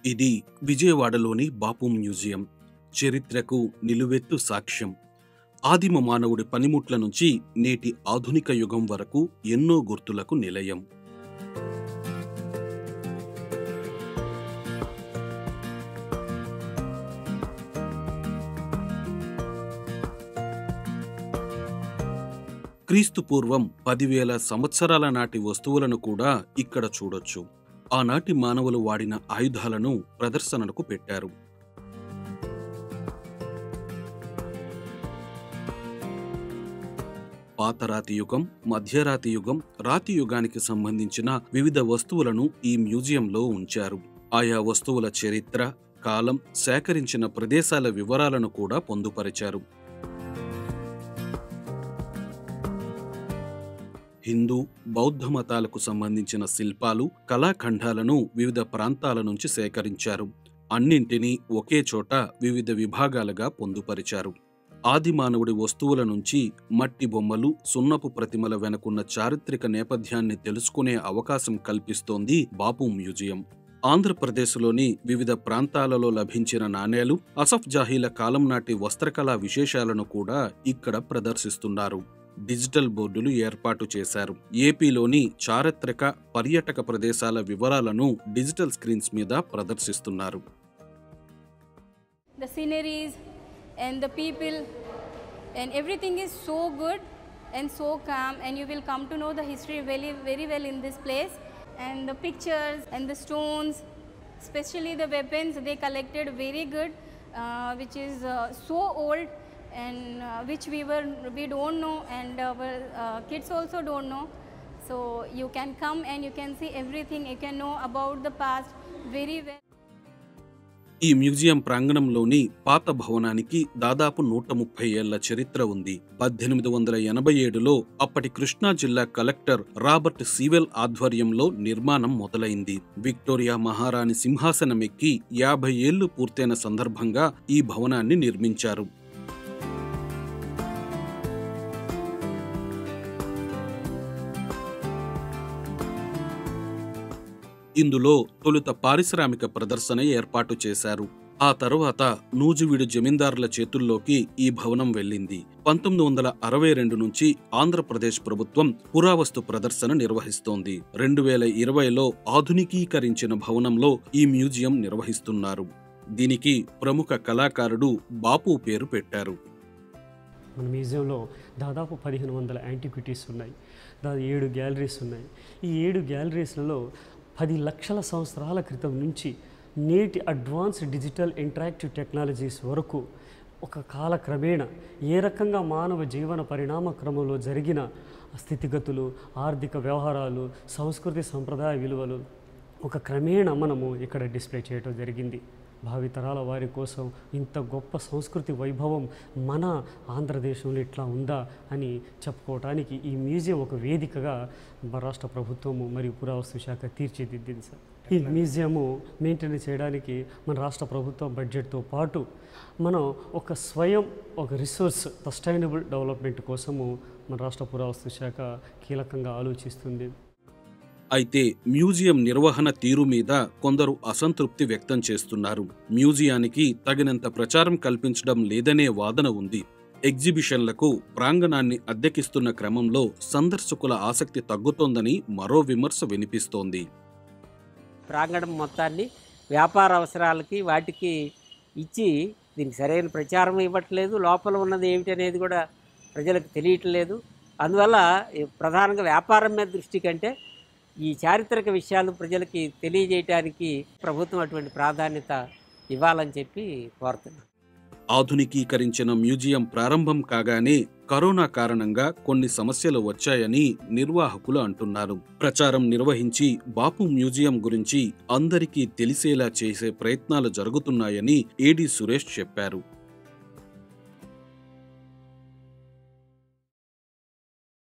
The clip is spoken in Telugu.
ఇది విజయవాడలోని బాపు మ్యూజియం చరిత్రకు నిలువెత్తు సాక్ష్యం ఆదిమ మానవుడి పనిముట్ల నుంచి నేటి ఆధునిక యుగం వరకు ఎన్నో గుర్తులకు నిలయం క్రీస్తు పూర్వం పదివేల సంవత్సరాల నాటి వస్తువులను కూడా ఇక్కడ చూడొచ్చు ఆనాటి మానవులు వాడిన ఆయుధాలను ప్రదర్శనకు పెట్టారు పాత రాతి యుగం మధ్యరాతి యుగం రాతి యుగానికి సంబంధించిన వివిధ వస్తువులను ఈ మ్యూజియంలో ఉంచారు ఆయా వస్తువుల చరిత్ర కాలం సేకరించిన ప్రదేశాల వివరాలను కూడా పొందుపరిచారు హిందూ బౌద్ధ మతాలకు సంబంధించిన శిల్పాలు కళాఖండాలను వివిధ ప్రాంతాల నుంచి సేకరించారు అన్నింటినీ ఒకే చోట వివిధ విభాగాలుగా పొందుపరిచారు ఆది మానవుడి వస్తువుల నుంచి మట్టి బొమ్మలు సున్నపు ప్రతిమల వెనుకున్న చారిత్రక నేపథ్యాన్ని తెలుసుకునే అవకాశం కల్పిస్తోంది బాపు మ్యూజియం ఆంధ్రప్రదేశ్లోని వివిధ ప్రాంతాలలో లభించిన నాణేలు అసఫ్ జాహీల కాలం నాటి వస్త్రకళా విశేషాలను కూడా ఇక్కడ ప్రదర్శిస్తున్నారు డిజిటల్ బోర్డులు ఏర్పాటు చేశారు ఏపీలోని చారిత్రక పర్యాటక ప్రదేశాల వివరాలను డిజిటల్ స్క్రీన్స్ మీద ప్రదర్శిస్తున్నారు the sceneries and the people and everything is so good and so calm and you will come to know the history very very well in this place and the pictures and the stones especially the weapons they collected very good uh, which is uh, so old and uh, which we were we don't know and our uh, kids also don't know so you can come and you can see everything you can know about the past very well ఈ మ్యూజియం ప్రాంగణంలోని పాత భవనానికి దాదాపు నూట ముప్పై ఏళ్ల చరిత్ర ఉంది పద్దెనిమిది వందల ఎనభై ఏడులో అప్పటి కృష్ణా జిల్లా కలెక్టర్ రాబర్ట్ సీవెల్ ఆధ్వర్యంలో నిర్మాణం మొదలైంది విక్టోరియా మహారాణి సింహాసనం ఎక్కి యాభై ఏళ్లు పూర్తయిన సందర్భంగా ఈ భవనాన్ని నిర్మించారు ఇందులో తొలుత పారిశ్రామిక ప్రదర్శన ఏర్పాటు చేశారు ఆ తరువాత నూజివీడు జమీందారుల చేతుల్లోకి ఈ భవనం వెళ్ళింది పంతొమ్మిది వందల అరవై రెండు నుంచి ఆంధ్రప్రదేశ్ ప్రభుత్వం పురావస్తు ప్రదర్శన నిర్వహిస్తోంది రెండు వేల ఇరవైలో ఆధునికీకరించిన భవనంలో ఈ మ్యూజియం నిర్వహిస్తున్నారు దీనికి ప్రముఖ కళాకారుడు బాపు పేరు పెట్టారు మన మ్యూజియంలో దాదాపు పదిహేను వందల యాంటిక్విటీస్ ఉన్నాయి దాదాపు ఏడు గ్యాలరీస్ ఉన్నాయి ఈ ఏడు గ్యాలరీస్లలో పది లక్షల సంవత్సరాల క్రితం నుంచి నేటి అడ్వాన్స్ డిజిటల్ ఇంటరాక్టివ్ టెక్నాలజీస్ వరకు ఒక కాలక్రమేణ ఏ రకంగా మానవ జీవన పరిణామ క్రమంలో జరిగిన స్థితిగతులు ఆర్థిక వ్యవహారాలు సంస్కృతి సంప్రదాయ విలువలు ఒక క్రమేణ మనము ఇక్కడ డిస్ప్లే చేయడం జరిగింది భావితరాల వారి కోసం ఇంత గొప్ప సంస్కృతి వైభవం మన ఆంధ్రదేశంలో ఇట్లా ఉందా అని చెప్పుకోవటానికి ఈ మ్యూజియం ఒక వేదికగా మన రాష్ట్ర ప్రభుత్వము మరియు పురావస్తు శాఖ తీర్చిదిద్దింది సార్ ఈ మ్యూజియము మెయింటైన్ చేయడానికి మన రాష్ట్ర ప్రభుత్వ బడ్జెట్తో పాటు మనం ఒక స్వయం ఒక రిసోర్స్ సస్టైనబుల్ డెవలప్మెంట్ కోసము మన రాష్ట్ర పురావస్తు శాఖ కీలకంగా ఆలోచిస్తుంది అయితే మ్యూజియం నిర్వహణ తీరు మీద కొందరు అసంతృప్తి వ్యక్తం చేస్తున్నారు మ్యూజియానికి తగినంత ప్రచారం కల్పించడం లేదనే వాదన ఉంది ఎగ్జిబిషన్లకు ప్రాంగణాన్ని అద్దెకిస్తున్న క్రమంలో సందర్శకుల ఆసక్తి తగ్గుతోందని మరో విమర్శ వినిపిస్తోంది ప్రాంగణం మొత్తాన్ని వ్యాపార అవసరాలకి వాటికి ఇచ్చి దీనికి సరైన ప్రచారం ఇవ్వట్లేదు లోపల ఉన్నది ఏమిటి అనేది కూడా ప్రజలకు తెలియట్లేదు అందువల్ల ఈ ప్రధానంగా వ్యాపారం మీద దృష్టి కంటే ఈ చారిత్రక విషయాలు ప్రజలకి తెలియజేయటానికి ప్రభుత్వం అటువంటి ప్రాధాన్యత ఇవ్వాలని చెప్పి కోరుతున్నాను ఆధునికీకరించిన మ్యూజియం ప్రారంభం కాగానే కరోనా కారణంగా కొన్ని సమస్యలు వచ్చాయని నిర్వాహకులు అంటున్నారు ప్రచారం నిర్వహించి బాపు మ్యూజియం గురించి అందరికీ తెలిసేలా చేసే ప్రయత్నాలు జరుగుతున్నాయని ఏడి సురేష్ చెప్పారు